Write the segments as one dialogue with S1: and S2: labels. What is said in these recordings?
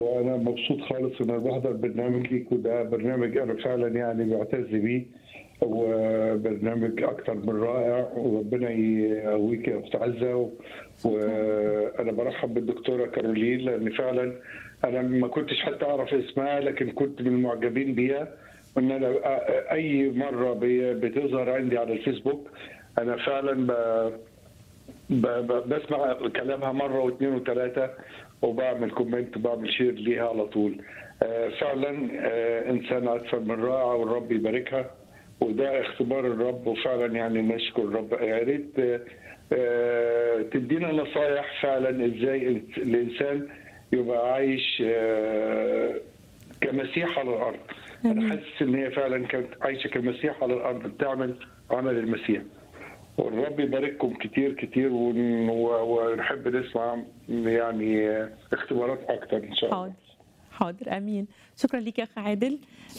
S1: وانا مبسوط خالص ان انا بحضر برنامج ليك وده برنامج انا فعلا يعني بعتز بيه وبرنامج اكتر من رائع وربنا يقويك يا اخت عزه و- وانا برحب بالدكتوره كارولين لان فعلا انا ما كنتش حتى اعرف اسمها لكن كنت من المعجبين بيها وان انا أ- اي مره بي- بتظهر عندي على الفيسبوك انا فعلا ب- ب- ب- بسمع كلامها مره واثنين وثلاثه وبعمل كومنت وبعمل شير ليها على طول آه، فعلا آه، انسانه اكثر من رائعه والرب يباركها وده اختبار الرب وفعلا يعني نشكر الرب يا ريت آه، آه، تدينا نصايح فعلا ازاي الانسان يبقى عايش آه، كمسيح على الارض انا حاسس ان هي فعلا كانت عايشه كمسيح على الارض بتعمل عمل المسيح والرب يبارككم كتير كتير ون- و- ونحب نسمع يعني اختبارات اكتر ان شاء الله
S2: حاضر حاضر امين شكرا لك يا اخ عادل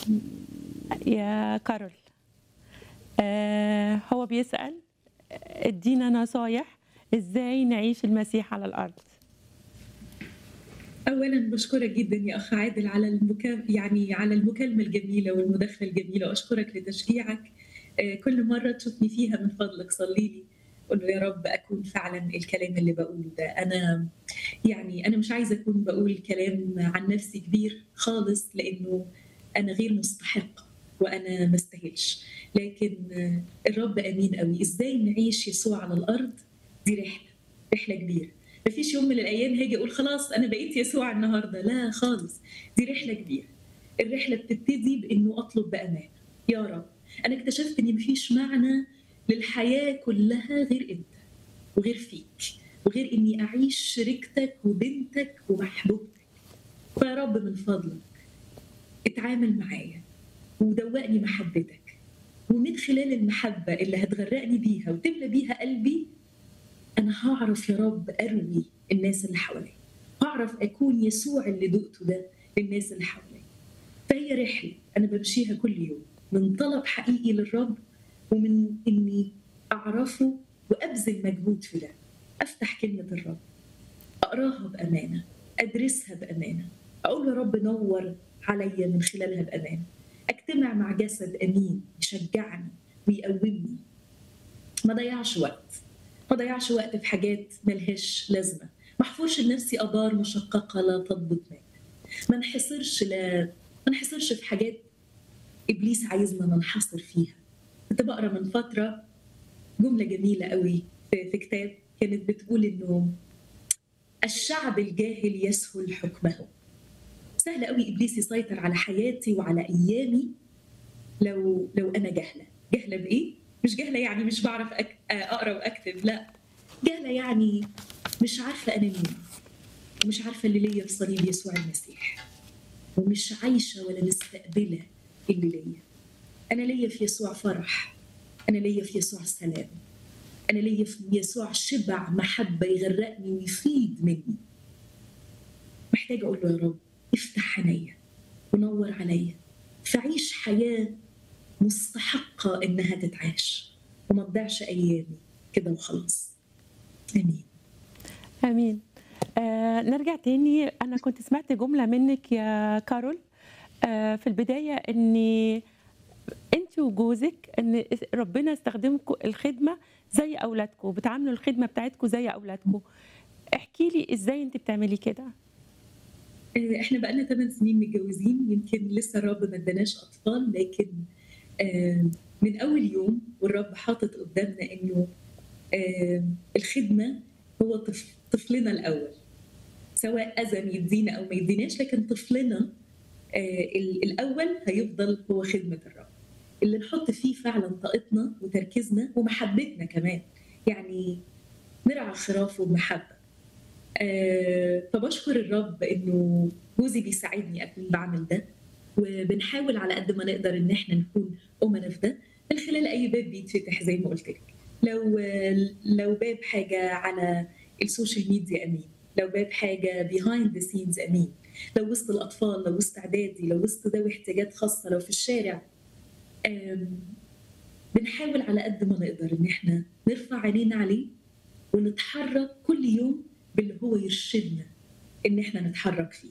S2: يا كارول آه هو بيسال ادينا نصايح ازاي نعيش المسيح على الارض
S3: اولا بشكرك جدا يا اخ عادل على المكالمه يعني على المكالمه الجميله والمداخله الجميله واشكرك لتشجيعك آه، كل مره تشوفني فيها من فضلك صلي لي قول له يا رب اكون فعلا الكلام اللي بقوله ده انا يعني انا مش عايزه اكون بقول كلام عن نفسي كبير خالص لانه انا غير مستحقه وانا ما استاهلش لكن آه، الرب امين قوي ازاي نعيش يسوع على الارض دي رحله رحله كبيره مفيش يوم من الايام هاجي اقول خلاص انا بقيت يسوع النهارده لا خالص دي رحله كبيره الرحله بتبتدي بانه اطلب بامانه يا رب انا اكتشفت ان مفيش معنى للحياه كلها غير انت وغير فيك وغير اني اعيش شريكتك وبنتك ومحبوبتك فيا رب من فضلك اتعامل معايا ودوقني محبتك ومن خلال المحبه اللي هتغرقني بيها وتملى بيها قلبي انا هعرف يا رب اروي الناس اللي حواليا هعرف اكون يسوع اللي دقته ده للناس اللي حواليا فهي رحله انا بمشيها كل يوم من طلب حقيقي للرب ومن اني اعرفه وابذل مجهود في ده افتح كلمه الرب اقراها بامانه ادرسها بامانه اقول يا رب نور عليا من خلالها بامانه اجتمع مع جسد امين يشجعني ويقومني ما ضيعش وقت ما ضيعش وقت في حاجات ملهاش لازمه ما احفرش لنفسي ابار مشققه لا تضبط ماء ما انحصرش لا ما انحصرش في حاجات ابليس عايزنا ننحصر فيها كنت بقرا من فتره جمله جميله قوي في, في كتاب كانت بتقول انه الشعب الجاهل يسهل حكمه سهل قوي ابليس يسيطر على حياتي وعلى ايامي لو لو انا جاهله جاهله بايه مش جاهله يعني مش بعرف أك... اقرا واكتب لا جاهله يعني مش عارفه انا مين ومش عارفه اللي ليا في صليب يسوع المسيح ومش عايشه ولا مستقبله اللي ليا انا ليا في يسوع فرح انا ليا في يسوع سلام انا ليا في يسوع شبع محبه يغرقني ويفيد مني محتاجه اقول له يا رب افتح عينيا ونور عليا فعيش حياه مستحقه انها تتعاش وما تضيعش ايامي كده وخلاص امين
S2: امين آه نرجع تاني انا كنت سمعت جمله منك يا كارول آه في البدايه ان انت وجوزك ان ربنا استخدمكم الخدمه زي اولادكم بتعاملوا الخدمه بتاعتكم زي اولادكم احكي لي ازاي انت بتعملي كده
S3: آه، احنا بقالنا 8 سنين متجوزين يمكن لسه الرب ما اداناش اطفال لكن آه، من اول يوم والرب حاطط قدامنا انه آه، الخدمه هو طف- طفلنا الاول سواء اذن يدينا او ما يديناش لكن طفلنا آه، ال- الاول هيفضل هو خدمه الرب اللي نحط فيه فعلا طاقتنا وتركيزنا ومحبتنا كمان يعني نرعى خرافه بمحبه آه، فبشكر الرب انه جوزي بيساعدني اكون بعمل ده وبنحاول على قد ما نقدر ان احنا نكون امنا في ده من خلال اي باب بيتفتح زي ما قلت لك لو لو باب حاجه على السوشيال ميديا امين لو باب حاجه بيهايند ذا سينز امين لو وسط الاطفال لو وسط اعدادي لو وسط ذوي احتياجات خاصه لو في الشارع آم، بنحاول على قد ما نقدر ان احنا نرفع عينينا عليه ونتحرك كل يوم باللي هو يرشدنا ان احنا نتحرك فيه